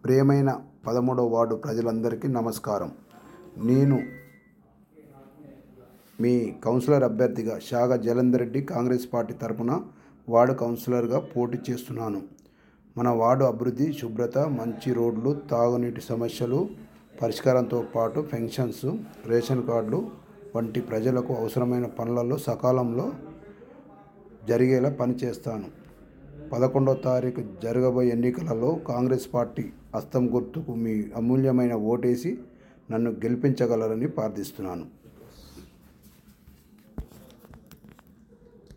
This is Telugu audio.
ప్రియమైన పదమూడవ వార్డు ప్రజలందరికీ నమస్కారం నేను మీ కౌన్సిలర్ అభ్యర్థిగా షాగ జలంధర్ రెడ్డి కాంగ్రెస్ పార్టీ తరపున వార్డు కౌన్సిలర్గా పోటీ చేస్తున్నాను మన వార్డు అభివృద్ధి శుభ్రత మంచి రోడ్లు తాగునీటి సమస్యలు పరిష్కారంతో పాటు పెన్షన్స్ రేషన్ కార్డులు వంటి ప్రజలకు అవసరమైన పనులలో సకాలంలో జరిగేలా పనిచేస్తాను పదకొండవ తారీఖు జరగబోయే ఎన్నికలలో కాంగ్రెస్ పార్టీ హస్తం గుర్తుకు మీ అమూల్యమైన ఓటేసి నన్ను గెలిపించగలరని ప్రార్థిస్తున్నాను